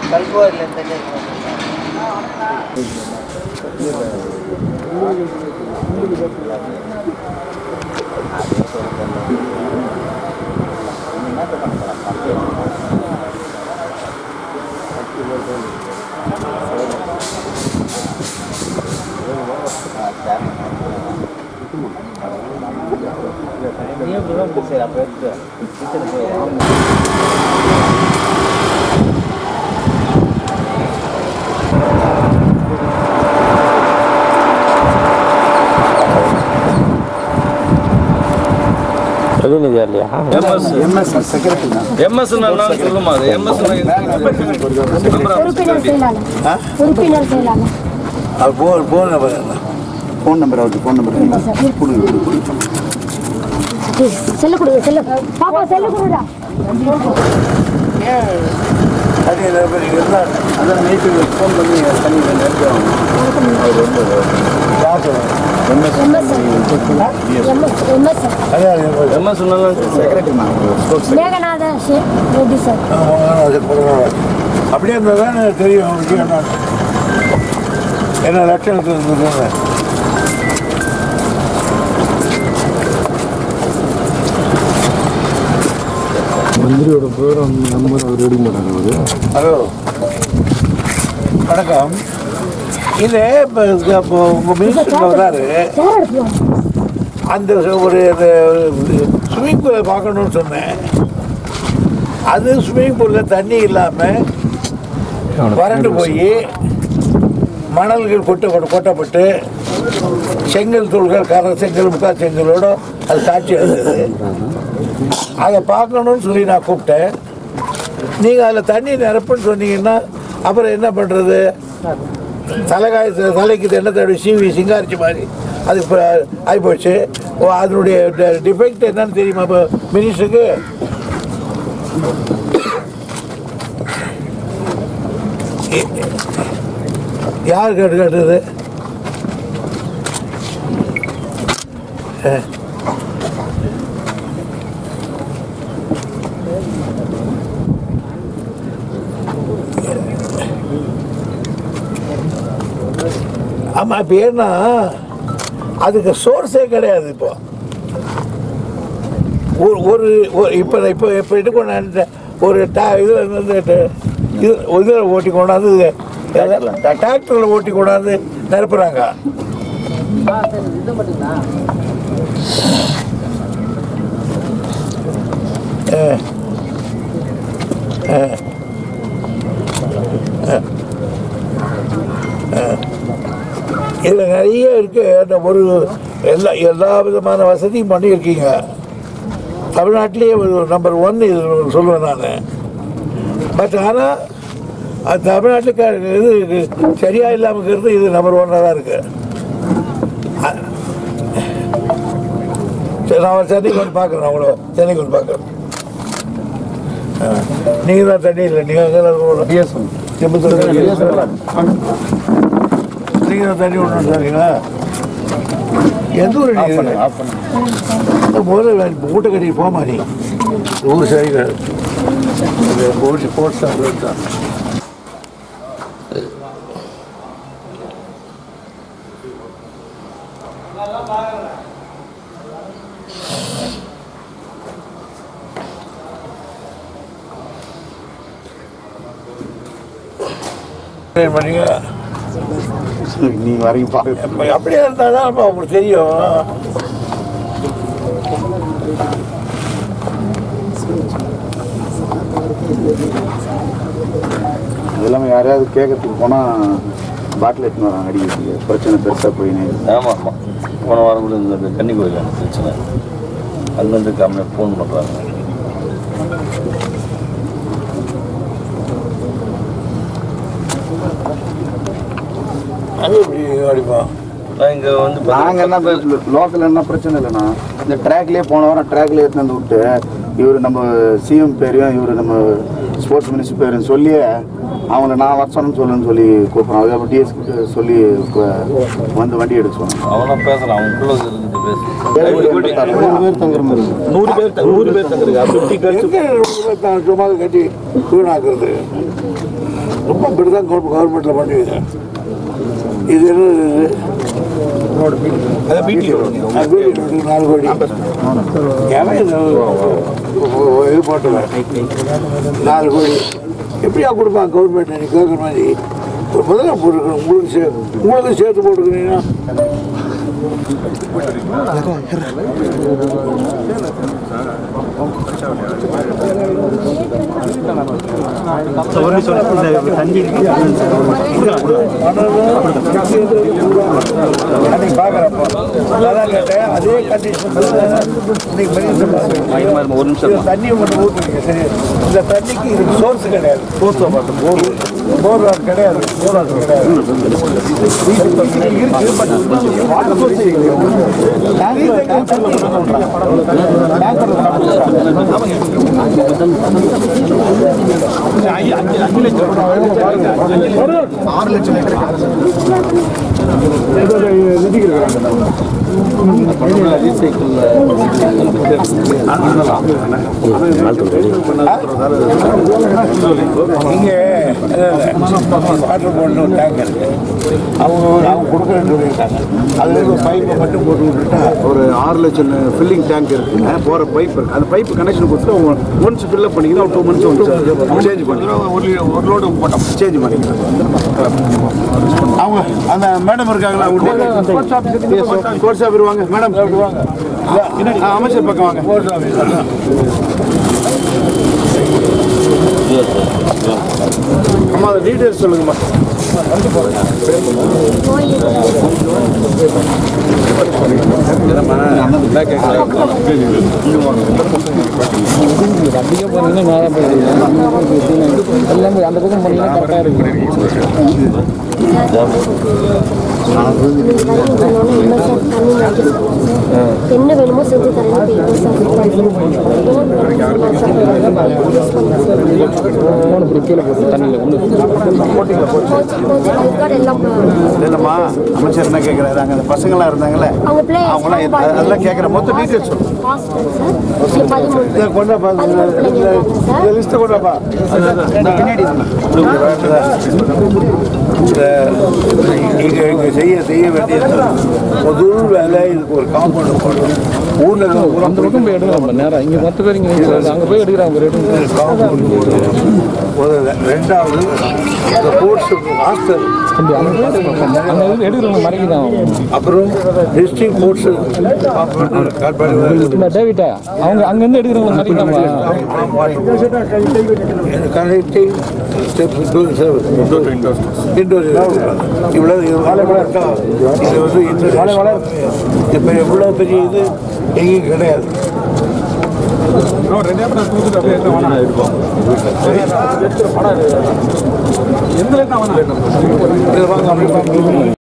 கல்குவாரிலேருந்து தண்ணி சரி அப்போ எடுத்து கிச்சனுக்கு போய் பிரதிநிதியா இல்லையா எம்எஸ் செக்ரட்டரி தான் எம்எஸ் சொல்லுமா அது எம்எஸ் உறுப்பினர் செயலாளர் உறுப்பினர் செயலாளர் அவர் போ ஃபோன் நம்பர் என்ன ஃபோன் நம்பர் அவருக்கு ஃபோன் நம்பர் கொடுங்க செல்லு கொடுங்க செல்லு பாப்பா செல்லு கொடுடா அது இருந்தால் அதான் நேற்று ஃபோன் பண்ணி தண்ணி நேரத்தில் யார் எம்எஸ் எம்எஸ் எம்எஸ் அதான் எம்எஸ் செக்ரட்டரி மேகநாத ஷே ரெட்டி சார் அப்படியே இருந்தால் தான் எனக்கு தெரியும் அவருக்கு என்ன என்ன லட்சணத்தில் இருந்ததுன்னு மந்திரியோட பேர் அந்த நம்பர் அவர் ரெடி பண்ணாரு அவரு ஹலோ வணக்கம் இது இப்போ இப்போ உங்கள் மினிஸ்டர் வர்றாரு சேர் எடுத்துவோம் அந்த ஒரு ஸ்விம்மிங் பூலை பார்க்கணும்னு சொன்னேன் அது ஸ்விம்மிங் பூலில் தண்ணி இல்லாமல் வறண்டு போய் மணல்கள் கொட்ட கொட்ட கொட்டப்பட்டு செங்கல் தூள்கள் கரை செங்கல் முக்கா செங்கலோட அது காட்சி இருந்தது அதை பார்க்கணும்னு சொல்லி நான் கூப்பிட்டேன் நீங்கள் அதில் தண்ணி நிரப்புன்னு சொன்னீங்கன்னா அப்புறம் என்ன பண்ணுறது தலைகாய தலைக்கு தென்னை தடவை சீவி சிங்காரிச்சு மாதிரி அது இப்போ ஆகிப்போச்சு ஓ அதனுடைய டிஃபெக்ட் என்னன்னு தெரியுமா இப்போ மினிஸ்டருக்கு யார் கேட்டு கேட்டது அஹ். ஆமாம் இப்போ ஏன்னா அதுக்கு சோர்ஸே கிடையாது இப்போ ஒரு ஒரு ஒரு- இப்போ இப்போ இப்போ இது கொண்டாந்து ஒரு டா இதில் இருந்து ட- இது இதில் ஓட்டி கொண்டாந்து டிராக்டரில் ஓட்டி கொண்டாந்து நிரப்புறாங்க ஆ. ஆ. இதில் நிறைய இருக்கு அந்த ஒரு எல்லா எல்லா விதமான வசதியும் பண்ணியிருக்கீங்க தமிழ்நாட்டிலேயே ஒரு நம்பர் ஒன் இது சொல்லுவேன் நான் பட் ஆனால் அது தமிழ்நாட்டுக்கு இது இது சரியா இல்லாமல் இருக்கிறது இது நம்பர் ஒன்னாக தான் இருக்கு அ- சரி நான் சென்னைக்கு வந்து பார்க்குறேன் அவ்வளோ சென்னைக்கு வந்து பார்க்குறேன் நீங்கள் தான் தண்ணி இல்லை நீங்கள் டிஎஸ்எம் நீங்கள் தான் தண்ணி ஒன்று சொன்னீங்களா எந்த ஊர் நீங்கள் ஆஃப் பண்ணு முதல்ல வே- மூட்டை கட்டிட்டு போமா நீ ஊர் சரி போட்டு போட்டு தான் பண்ணீங்க நீ வரைக்கும் பாரு அப்ப அப்படியே இருந்தால் தான் அப்போ உங்களுக்கு தெரியும் இதெல்லாம் யாரையாவது கேட்கறதுக்கு போனால் பாட்டில் எடுத்துன்னு வராங்க அடிக்கிறதுக்கு பிரச்சனை பெருசாக போயினே ஆமாம் ஆமாம் போன வாரம் கூட இந்த கன்னி கோயில் அந்த பிரச்சனை அங்கேருந்து கம்மியாக ஃபோன் பண்ணுறாங்க அது எப்படி அடிப்போம் நான் இங்கே வந்து நாங்கள் என்ன லோக்கல் என்ன பிரச்சனை இல்லைண்ணா இந்த ட்ராக்லேயே போன வாரம் ட்ராக்லேயே எடுத்து வந்து விட்டு இவர் நம்ம சிஎம் பேரையும் இவர் நம்ம ஸ்போர்ட்ஸ் மினிஸ்டர் பேரையும் சொல்லி அவங்கள நான் வர சொன்னேன்னு சொல்லுன்னு சொல்லி கூப்பிட்றோம் அதுக்கப்புறம் டிஎஸ்பி சொல்லி கு- வந்து வண்டி எடுக்க சொன்னோம் அவனா பேசுகிறான் அவனுக்குள்ள இருக்குது நூறு பேர் த- நூறு பேர் தங்குறீங்க ஃபிஃப்டி கல்ஸ் எங்க இருபத்தாறு சும்மா கட்டி வீணாக்குறது ரொம்ப இப்படிதான் கவர்மெண்ட்ல பண்ணுவீங்க இது என்னது அதான் பிடி அது வீடு நோட்டு நாலு கோடி எவன் இது இது போட்டுவேன் நாலு கோடி எப்படியா கொடுப்பான் கவர்மெண்ட் நீ கேட்குற மாதிரி ஒரு முதல்ல போட்டுக்கணும் உங்களுக்கு சே உங்களுக்கு சேர்த்து போட்டுக்கிறீங்கன்னா அன்னைக்கு பார்க்குறப்போ அதான் கேட்டேன் அதே கண்டிஷன் இன்னைக்கு மதியம் சொன்னாங்க. ஒரு நிமிஷம் இது தண்ணி மட்டும் ஊற்றுவீங்க சரி இந்த தண்ணிக்கு இதுக்கு சோர்ஸ் கிடையாது சோர்ஸ் போர் போர் வாட்டர் கிடையாது போர் வாட்டர் கிடையாது இருக்கு பட் வாட்டர் சோர்ஸ் ஆறு லட்சம் லிட்டர் இங்கே வாட்டர் போடணும் டேங்க் இருக்கு அவங்க அவங்க கொடுக்குறேன்னு சொல்லியிருக்காங்க அதுல இருந்து பைப்பை மட்டும் போட்டு விட்டுட்டா ஒரு ஆறு லட்சம் ஃபில்லிங் டேங்க் இருக்குங்க போகிற பைப் இருக்கு அந்த பைப் கனெக்ஷன் கொடுத்து ஒன்ஸ் ஃபில்லப் பண்ணிங்கன்னா டூ மந்த்ஸ் ஒன்ஸ் சேஞ்ச் பண்ணிக்கலாம் ஒரு ஒரு லோடு போட்டோம் சேஞ்ச் பண்ணிக்கலாம் அவங்க அந்த மேடம் இருக்காங்களா கோர்ஸ் ஆஃபீஸ் வாங்க மேடம் வாங்க ஆ, அமைச்சர் பக்கம் வாங்க போஸ்ட் ஆஃபீஸ் அதான். அம்மா அந்த டீட்டெயில்ஸ் சொல்லுங்கம்மா அதிகம் போனீங்கன்னா மேலே போயிடுது எல்லாம் போய் அந்த பக்கம் போனீங்கன்னா கரெக்டாக இருக்கு என்ன வேணுமோ செஞ்சு தரேன் மூணு இப்படி கீழே போட்டு தண்ணியில் கொண்டு எல்லாம் இல்லைம்மா அமைச்சர் என்ன கேட்குறாரு அங்கே அந்த பசங்களாம் இருந்தாங்கல்ல அவங்க பிள்ளை அவங்களாம் எது- அதெல்லாம் கேட்குற மொத்த டீட்டெயில்ஸ் சொல்லுங்க ஹாஸ்டல் சார் பதிமூணு இதை கொண்டாப்பா பதிமூணு பிள்ளைங்க இருக்காங்க சார் இந்த லிஸ்ட்டை கொண்டாப்பா பின்னாடி இங்க இங்க செய்ய செய்ய வேண்டியது முதல் வேலை இதுக்கு ஒரு காம்பவுண்ட் போடணும் ஊர்ல இருக்க அந்த பக்கம் போய் எடுக்கலாம் நம்ம நேரம் இங்கே பத்து பேர் இங்கே அங்கே போய் எடுக்கிறாங்க ஒரு எட்டு காம்பவுண்ட் போடணும் முதல்ல ரெண்டாவது இந்த கோர்ஸ் ஹாஸ்டல் தம்பி அங்கே அங்கே இருந்து எடுக்கிறவங்க மறைக்கு தான் அப்புறம் டிஸ்ட்ரிக்ட் கோர்ஸ் காட்பாடி இந்த டேவிட்டா அவங்க அங்கேருந்து எடுக்கிறவங்க மறைக்கு தான் கனெக்டிங் ஸ்டெப் இண்டோர் இண்டோர் இவ்வளோ இது வளர இது வந்து இன்டர்நேஷனல் இப்போ எவ்வளோ பெரிய இது எங்கேயும் கிடையாது இது வாங்க அப்படி வாங்க